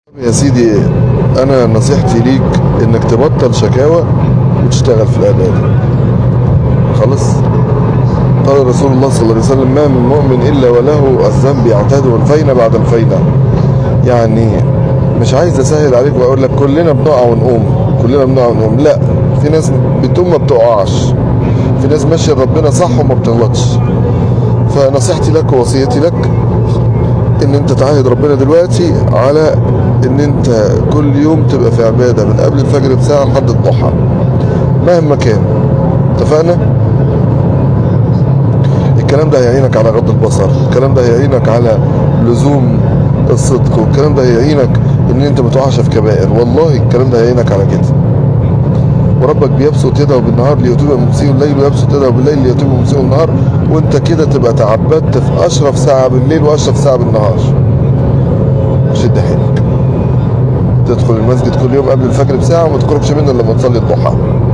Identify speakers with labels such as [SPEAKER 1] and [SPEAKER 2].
[SPEAKER 1] يا سيدي انا نصيحتي ليك انك تبطل شكاوى وتشتغل في العباده خلاص قال رسول الله صلى الله عليه وسلم ما من مؤمن الا وله الذنب يعتاده الفينة بعد الفينة يعني مش عايز اسهل عليك واقول لك كلنا بنقع ونقوم كلنا بنقع ونقوم لا في ناس بتقوم ما بتقعش في ناس ماشيه ربنا صح وما بتغلطش فنصيحتي لك ووصيتي لك ان انت تعاهد ربنا دلوقتي على ان انت كل يوم تبقى في عباده من قبل الفجر بساعه لحد الضحى مهما كان اتفقنا الكلام ده هيعينك على غض البصر الكلام ده هيعينك على لزوم الصدق والكلام ده هيعينك ان انت ما تقعش في كبائر والله الكلام ده هيعينك على كده وربك بيبسط يده بالنهار ليتوب مسيء الليل ويبسط يده بالليل ليتوب مسيء النهار وانت كده تبقى تعبدت في اشرف ساعه بالليل واشرف ساعه بالنهار شد حيلك تدخل المسجد كل يوم قبل الفجر بساعه وما تخرجش منه الا لما تصلي الضحى